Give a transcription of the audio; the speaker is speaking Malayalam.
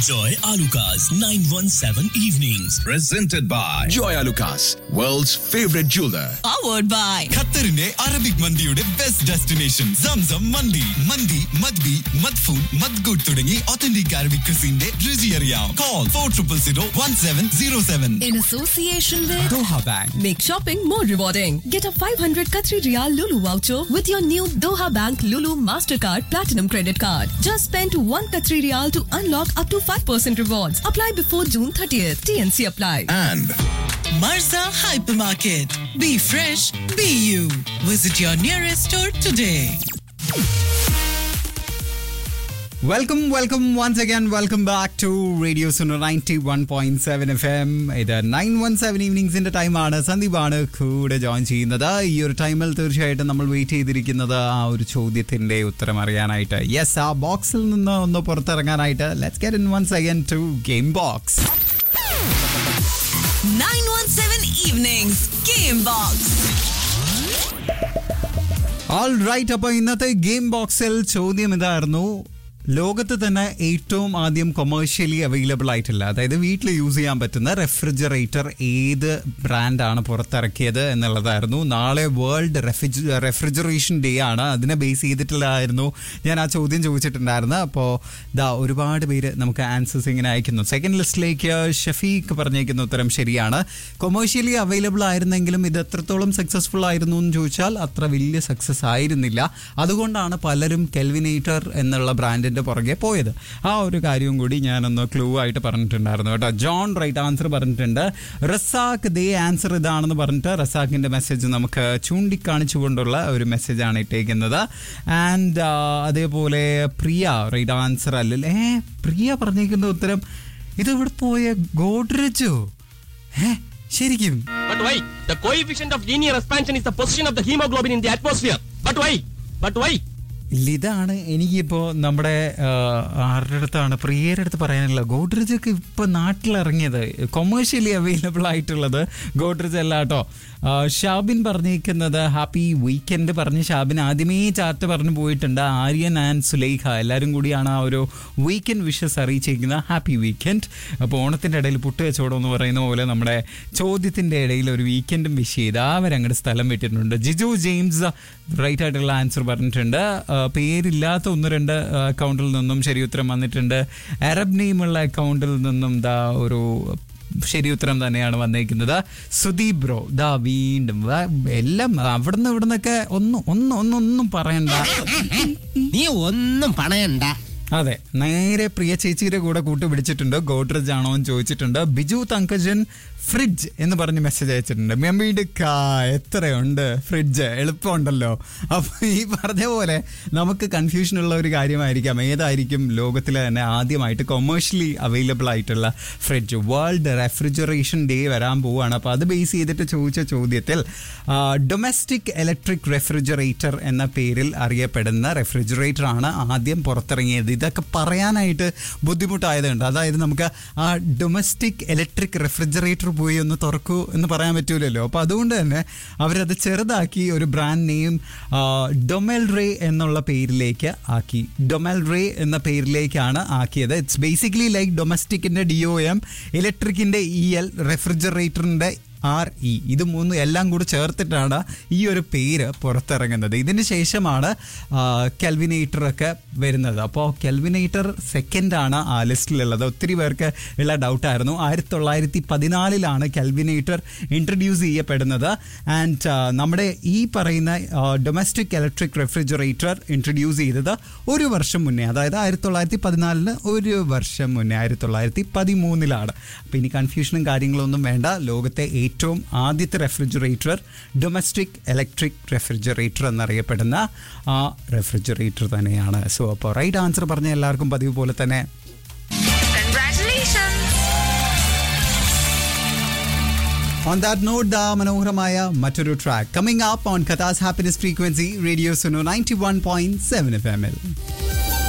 Enjoy Alucard's 917 evenings. presented by Joy Lucas, world's favorite jeweler. powered by ഖത്തറിന്റെ അറബിക് മന്തിയുടെ ബെസ്റ്റ് ഡെസ്റ്റിനേഷൻ സംസം മന്തി മന്തി മദ്ബി മദ്ഫൂൺ മദ്ഗൂട്ട് തുടങ്ങി ഒത്തന്റിക് അറബിക് ക്രിസിന്റെ രുചി അറിയാം call four triple zero one seven zero seven in association with Doha bank Make shopping more rewarding. Get a 500 Qatari Riyal Lulu voucher with your new Doha Bank Lulu Mastercard Platinum Credit Card. Just spend 1 Qatari Riyal to unlock up to 5% rewards. Apply before June 30th. TNC apply. And Marza Hypermarket. Be fresh, be you. Visit your nearest store today. Welcome welcome once again welcome back to radio Suno ninety one point seven F M ഇത് നയൻ വൺ സെവൻ ഈവനിങ്സിന്റെ ടൈമാണ് സന്ദീപാണ് കൂടെ ജോയിൻ ചെയ്യുന്നത് ഈ ഒരു ടൈമിൽ തീർച്ചയായിട്ടും നമ്മൾ വെയിറ്റ് ചെയ്തിരിക്കുന്നത് ആ ഒരു ചോദ്യത്തിന്റെ ഉത്തരം അറിയാനായിട്ട് യെസ് ആ ബോക്സിൽ നിന്ന് ഒന്ന് പുറത്തിറങ്ങാനായിട്ട് let's get in once again to game box 917 Evenings Game Box. All right അപ്പോൾ ഇന്നത്തെ ഗെയിം ബോക്സിൽ ചോദ്യം ഇതായിരുന്നു ലോകത്ത് തന്നെ ഏറ്റവും ആദ്യം കൊമേഴ്ഷ്യലി അവൈലബിൾ ആയിട്ടുള്ള അതായത് വീട്ടിൽ യൂസ് ചെയ്യാൻ പറ്റുന്ന റെഫ്രിജറേറ്റർ ഏത് ബ്രാൻഡാണ് പുറത്തിറക്കിയത് എന്നുള്ളതായിരുന്നു നാളെ വേൾഡ് റെഫ്രിജറേഷൻ ഡേ ആണ് അതിനെ ബേസ് ചെയ്തിട്ടുള്ളതായിരുന്നു ഞാൻ ആ ചോദ്യം ചോദിച്ചിട്ടുണ്ടായിരുന്നു അപ്പോൾ ദാ ഒരുപാട് പേര് നമുക്ക് ആൻസേഴ്സ് ഇങ്ങനെ അയക്കുന്നു സെക്കൻഡ് ലിസ്റ്റിലേക്ക് ഷഫീഖ് പറഞ്ഞേക്കുന്ന ഉത്തരം ശരിയാണ് കൊമേഴ്ഷ്യലി അവൈലബിൾ ആയിരുന്നെങ്കിലും ഇത് എത്രത്തോളം സക്സസ്ഫുൾ ആയിരുന്നു എന്ന് ചോദിച്ചാൽ അത്ര വലിയ സക്സസ് ആയിരുന്നില്ല അതുകൊണ്ടാണ് പലരും കെൽവിനേറ്റർ എന്നുള്ള ബ്രാൻഡിന്റെ പുറകെ പോയത് ആ ഒരു കാര്യവും കൂടി ഞാനൊന്ന് ക്ലൂ ആയിട്ട് പറഞ്ഞിട്ടുണ്ടായിരുന്നു കേട്ടോ ജോൺ റൈറ്റ് ആൻസർ പറഞ്ഞിട്ടുണ്ട് റസാഖ് ദേ ആൻസർ ഇതാണെന്ന് പറഞ്ഞിട്ട് റസാഖിന്റെ മെസ്സേജ് നമുക്ക് ചൂണ്ടിക്കാണിച്ചുകൊണ്ടുള്ള ഒരു മെസ്സേജാണ് ഇട്ടേക്കുന്നത് ആൻഡ് അതേപോലെ പ്രിയ റൈറ്റ് ആൻസർ അല്ലല്ലേ ഏ പ്രിയ പറഞ്ഞേക്കുന്ന ഉത്തരം ഇത് ഇവിടെ പോയ ഗോഡ്രജോ ഏ ശരിക്കും But why? The coefficient of linear expansion is the position of the hemoglobin in the atmosphere. But why? But why? ഇല്ല, ഇതാണ് എനിക്കിപ്പോ നമ്മുടെ ആ, ആരുടെ അടുത്താണ് പ്രിയയുടെ അടുത്ത് പറയാനുള്ള ഗോഡ്രേജ് ഒക്കെ ഇപ്പൊ നാട്ടിലിറങ്ങിയത് കൊമേഴ്ഷ്യലി അവൈലബിൾ ആയിട്ടുള്ളത് ഗോഡ്രേജ് അല്ല കേട്ടോ ആ, ഷാബിൻ പറഞ്ഞിരിക്കുന്നത് ഹാപ്പി വീക്കെൻഡ് പറഞ്ഞ് ഷാബിൻ ആദ്യമേ ചാർട്ട് പറഞ്ഞു പോയിട്ടുണ്ട് ആര്യൻ ആൻഡ് സുലൈഖ എല്ലാവരും കൂടിയാണ് ആ ഒരു വീക്കെൻഡ് വിഷസ് അറിയിച്ചിരിക്കുന്നത് ഹാപ്പി വീക്കെൻഡ് അപ്പോൾ ഓണത്തിൻ്റെ ഇടയിൽ പുട്ട് കച്ചവടം എന്ന് പറയുന്ന പോലെ നമ്മുടെ ചോദ്യത്തിൻ്റെ ഇടയിൽ ഒരു വീക്കെൻഡും വിഷ് ചെയ്ത് അവരങ്ങോട്ട് സ്ഥലം വിട്ടിട്ടുണ്ട് ജിജു ജെയിംസ് റൈറ്റ് ആയിട്ടുള്ള ആൻസർ പറഞ്ഞിട്ടുണ്ട് ആ, പേരില്ലാത്ത ഒന്ന് രണ്ട് അക്കൗണ്ടിൽ നിന്നും ശരി ഉത്തരം വന്നിട്ടുണ്ട് അറബ് നെയിമുള്ള അക്കൗണ്ടിൽ നിന്നും ദാ ഒരു ശരി ഉത്തരം തന്നെയാണ് വന്നേക്കുന്നത് സുദീപ് ബ്രോ ദാ വീണ്ടും ദാ എല്ലാം അവിടുന്ന് ഇവിടുന്നൊക്കെ ഒന്നും ഒന്നും ഒന്നും ഒന്നും പറയണ്ട നീ ഒന്നും പണയണ്ട അതെ നേരെ പ്രിയ ചേച്ചിയുടെ കൂടെ കൂട്ടുപിടിച്ചിട്ടുണ്ട് ഗോഡ്രജ് ആണോ എന്ന് ചോദിച്ചിട്ടുണ്ട് ബിജു തങ്കജൻ ഫ്രിഡ്ജ് എന്ന് പറഞ്ഞ് മെസ്സേജ് അയച്ചിട്ടുണ്ട് മെമ്മീടുക്ക എത്രയുണ്ട് ഫ്രിഡ്ജ് എളുപ്പമുണ്ടല്ലോ അപ്പൊ ഈ പറഞ്ഞ പോലെ നമുക്ക് കൺഫ്യൂഷൻ ഉള്ള ഒരു കാര്യമായിരിക്കാം ഏതായിരിക്കും ലോകത്തിലെ തന്നെ ആദ്യമായിട്ട് കൊമേഴ്ഷ്യലി അവൈലബിൾ ആയിട്ടുള്ള ഫ്രിഡ്ജ് വേൾഡ് റെഫ്രിജറേഷൻ ഡേ വരാൻ പോവുകയാണ് അപ്പോൾ അത് ബേസ് ചെയ്തിട്ട് ചോദിച്ച ചോദ്യത്തിൽ ഡൊമസ്റ്റിക് ഇലക്ട്രിക് റെഫ്രിജറേറ്റർ എന്ന പേരിൽ അറിയപ്പെടുന്ന റെഫ്രിജറേറ്റർ ആണ് ആദ്യം പുറത്തിറങ്ങിയത് ഇതൊക്കെ പറയാനായിട്ട് ബുദ്ധിമുട്ടായതുണ്ട് അതായത് നമുക്ക് ആ ഡൊമസ്റ്റിക് ഇലക്ട്രിക് റെഫ്രിജറേറ്റർ പോയി ഒന്ന് തുറക്കൂ എന്ന് പറയാൻ പറ്റൂലല്ലോ അപ്പോൾ അതുകൊണ്ട് തന്നെ അവരത് ചെറുതാക്കി ഒരു ബ്രാൻഡ് നെയിം ഡൊമെൽ റേ എന്നുള്ള പേരിലേക്ക് ആക്കി ഡൊമെൽ റേ എന്ന പേരിലേക്കാണ് ആക്കിയത് ഇറ്റ്സ് ബേസിക്കലി ലൈക്ക് ഡൊമസ്റ്റിക്കിൻ്റെ ഡി ഒ എം ഇലക്ട്രിക്കിൻ്റെ ഇ എൽ റെഫ്രിജറേറ്ററിൻ്റെ ആർ ഇ ഇത് മൂന്ന് എല്ലാം കൂടി ചേർത്തിട്ടാണ് ഈ ഒരു പേര് പുറത്തിറങ്ങുന്നത് ഇതിന് ശേഷമാണ് കെൽവിനേറ്റർ ഒക്കെ വരുന്നത് അപ്പോൾ കെൽവിനേറ്റർ സെക്കൻഡ് ആണ് ആ ലിസ്റ്റിലുള്ളത് ഒത്തിരി പേർക്ക് ഉള്ള ഡൗട്ടായിരുന്നു ആയിരത്തി തൊള്ളായിരത്തി പതിനാലിലാണ് കെൽവിനേറ്റർ ഇൻട്രൊഡ്യൂസ് ചെയ്യപ്പെടുന്നത് ആൻഡ് നമ്മുടെ ഈ പറയുന്ന ഡൊമസ്റ്റിക് ഇലക്ട്രിക് റെഫ്രിജറേറ്റർ ഇൻട്രൊഡ്യൂസ് ചെയ്തത് ഒരു വർഷം മുന്നേ അതായത് ആയിരത്തി തൊള്ളായിരത്തി പതിനാലിന് ഒരു വർഷം മുന്നേ ആയിരത്തി തൊള്ളായിരത്തി പതിമൂന്നിലാണ് അപ്പോൾ ഇനി കൺഫ്യൂഷനും കാര്യങ്ങളൊന്നും വേണ്ട ലോകത്തെ ഏറ്റവും ആദ്യത്തെ റെഫ്രിജറേറ്റർ ഡൊമസ്റ്റിക് ഇലക്ട്രിക് റെഫ്രിജറേറ്റർ എന്നറിയപ്പെടുന്ന ആ റെഫ്രിജറേറ്റർ തന്നെയാണ് സോ അപ്പോൾ റൈറ്റ് ആൻസർ പറഞ്ഞ എല്ലാവർക്കും പതിവ് പോലെ തന്നെ On that note, ദാ മനോഹരമായ മറ്റൊരു ട്രാക്ക് കമ്മിങ് അപ്പ് ഓൺ കഥാസ് happiness frequency radio Suno ninety one point seven F M L